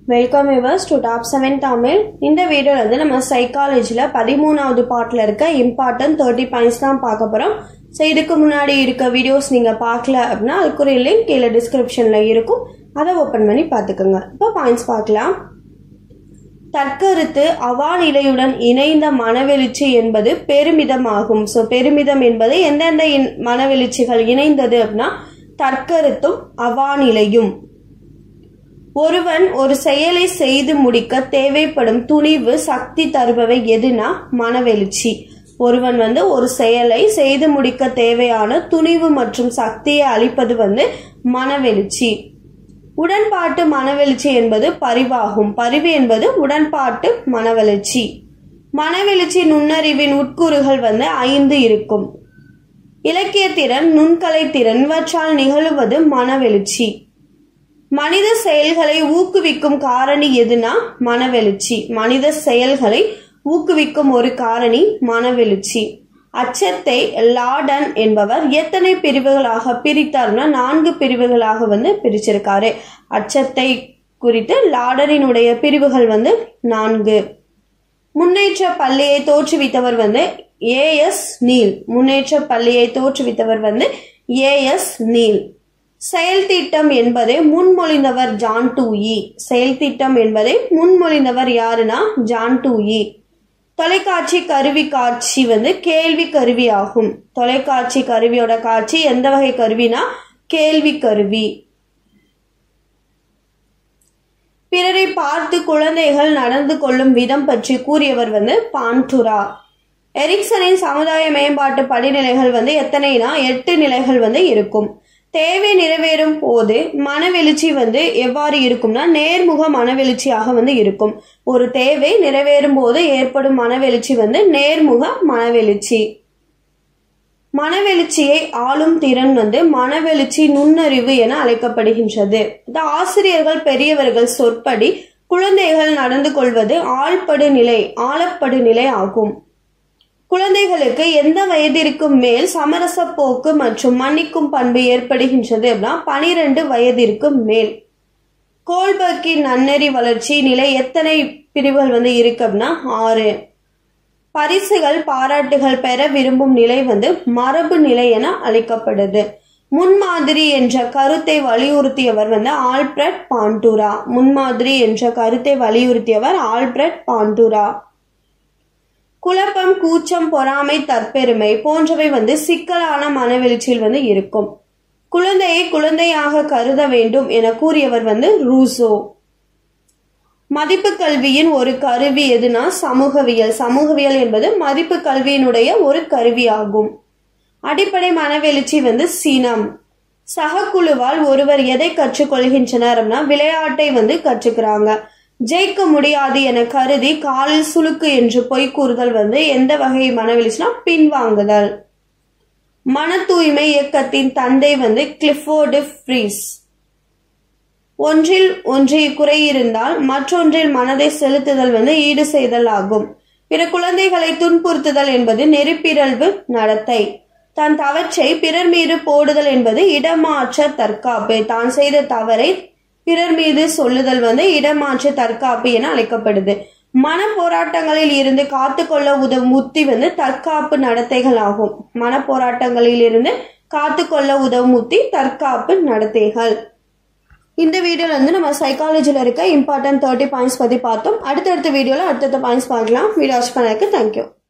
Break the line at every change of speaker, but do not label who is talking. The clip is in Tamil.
welcome viewers to top seven Tamil இந்த வீடியோவில் வந்து நம்ம சைக்காலஜியில் பதிமூணாவது பார்ட்டில் இருக்க இம்பார்ட்டன்ட் தேர்ட்டி பாயிண்ட்ஸ் தான் பார்க்க போகிறோம் ஸோ இதுக்கு முன்னாடி இருக்க வீடியோஸ் நீங்கள் பார்க்கல அப்படின்னா அதுக்குரிய லிங்க் கீழே டிஸ்கிரிப்ஷனில் இருக்கும் அதை ஓப்பன் பண்ணி பார்த்துக்கோங்க இப்போ பாயிண்ட்ஸ் பார்க்கலாம் தற்கருத்து அவாநிலையுடன் இணைந்த மனவெழுச்சி என்பது பெருமிதமாகும் ஸோ பெருமிதம் என்பது எந்தெந்த இன்- மனவெழுச்சிகள் இணைந்தது அப்படின்னா தற்கருத்தும் அவாநிலையும் ஒருவன் ஒரு செயலை செய்து முடிக்க தேவைப்படும் துணிவு சக்தி தருபவை எதுனா மனவெழுச்சி ஒருவன் வந்து ஒரு செயலை செய்து முடிக்க தேவையான துணிவு மற்றும் சக்தியை அளிப்பது வந்து மனவெழுச்சி உடன்பாட்டு மனவெழுச்சி என்பது பரிவாகும் பரிவு என்பது உடன்பாட்டு மனவெழுச்சி மனவெழுச்சி நுண்ணறிவின் உட்கூறுகள் வந்து ஐந்து இருக்கும் இலக்கியத்திறன் நுண்கலைத்திறன் இவற்றால் நிகழுவது மனவெழுச்சி மனித செயல்களை ஊக்குவிக்கும் காரணி எதுனா மனவெழுச்சி மனித செயல்களை ஊக்குவிக்கும் ஒரு காரணி மனவெழுச்சி அச்சத்தை லாடன் என்பவர் எத்தனை பிரிவுகளாக பிரித்தார்னா நான்கு பிரிவுகளாக வந்து பிரிச்சிருக்காரு அச்சத்தை குறித்து லாடனினுடைய பிரிவுகள் வந்து நான்கு முன்னேற்ற பள்ளியை தோற்றுவித்தவர் வந்து ஏஎஸ் நீல் முன்னேற்ற பள்ளியை தோற்றுவித்தவர் வந்து ஏஎஸ் நீல் செயல் திட்டம் என்பதை முன்மொழிந்தவர் ஜான் டூயி செயல் திட்டம் என்பதை முன்மொழிந்தவர் யாருன்னா ஜான் டூயி தொலைக்காட்சி கருவி காட்சி வந்து கேள்வி கருவி ஆகும் தொலைக்காட்சி கருவியோட காட்சி எந்த வகை கருவினா கேள்வி கருவி பிறரை பார்த்து குழந்தைகள் நடந்து கொள்ளும் விதம் பற்றி கூறியவர் வந்து பான்டுரா எரிக்சனின் சமுதாய மேம்பாட்டு படிநிலைகள் வந்து எத்தனைனா எட்டு நிலைகள் வந்து இருக்கும் தேவை நிறைவேறும் போது மனவெழுச்சி வந்து எவ்வாறு இருக்கும்னா நேர்முக மனவெழுச்சியாக வந்து இருக்கும் ஒரு தேவை நிறைவேறும் போது ஏற்படும் மனவெழுச்சி வந்து நேர்முக மனவெழுச்சி மனவெழுச்சியை ஆளும் திறன் வந்து மனவெழுச்சி நுண்ணறிவு என அழைக்கப்படுகின்றது இந்த ஆசிரியர்கள் பெரியவர்கள் சொற்படி குழந்தைகள் நடந்து கொள்வது ஆழ்படு நிலை ஆழப்படு நிலை ஆகும் குழந்தைகளுக்கு எந்த வயதிற்கு மேல் சமரச போக்கு மற்றும் மன்னிக்கும் பண்பு ஏற்படுகின்றது அப்படின்னா பனிரெண்டு வயதிற்கு மேல் கோல்பர்க்கின் நன்னெறி வளர்ச்சி நிலை எத்தனை பிரிவுகள் வந்து இருக்கு அப்படின்னா ஆறு பரிசுகள் பாராட்டுகள் பெற விரும்பும் நிலை வந்து மரபு நிலை என அழைக்கப்படுது முன்மாதிரி என்ற கருத்தை வலியுறுத்தியவர் வந்து ஆல்பிரட் பாண்டூரா முன்மாதிரி என்ற கருத்தை வலியுறுத்தியவர் ஆல்பிரட் பாண்டூரா குழப்பம் கூச்சம் பொறாமை தற்பெருமை போன்றவை வந்து சிக்கலான மனவெழுச்சியில் வந்து இருக்கும் குழந்தையை குழந்தையாக கருத வேண்டும் என கூறியவர் வந்து ரூசோ மதிப்பு கல்வியின் ஒரு கருவி எதுனா சமூகவியல் சமூகவியல் என்பது மதிப்பு கல்வியினுடைய ஒரு கருவியாகும் அடிப்படை மனவெழுச்சி வந்து சீனம் சகக்குழுவால் ஒருவர் எதை கற்றுக்கொள்கின்றனர் அப்படின்னா விளையாட்டை வந்து கற்றுக்கிறாங்க ஜெயிக்க முடியாது என கருதி காலில் சுளுக்கு என்று பொய் கூறுதல் வந்து எந்த வகை மனவெழுச்சினா பின்வாங்குதல் மன தூய்மை இயக்கத்தின் தந்தை வந்து கிளிஃபோர்டு ஃப்ரீஸ் ஒன்றில் ஒன்றில் குறை இருந்தால் மற்றொன்றில் மனதை செலுத்துதல் வந்து ஈடு செய்தல் ஆகும் பிற குழந்தைகளை துன்புறுத்துதல் என்பது நெருப்பிரல்வு நடத்தை தன் தவற்றை பிறர் மீது போடுதல் என்பது இடமாற்ற தற்காப்பு தான் செய்த தவறை பிறர் மீது சொல்லுதல் வந்து இடமாற்று தற்காப்பு என அழைக்கப்படுது மன போராட்டங்களில் இருந்து காத்துக்கொள்ள உதவும் உத்தி வந்து தற்காப்பு நடத்தைகள் ஆகும் மன போராட்டங்களில் இருந்து காத்துக்கொள்ள உதவும் உத்தி தற்காப்பு நடத்தைகள் இந்த வீடியோல வந்து நம்ம சைக்காலஜியில் இருக்க இம்பார்ட்டன்ட் தேர்ட்டி பாயிண்ட்ஸ் பற்றி பார்த்தோம் அடுத்தடுத்த வீடியோவில் அடுத்தடுத்த பாயிண்ட்ஸ் பார்க்கலாம் வீடியோ வாட்ச் பண்ணதுக்கு தேங்க்யூ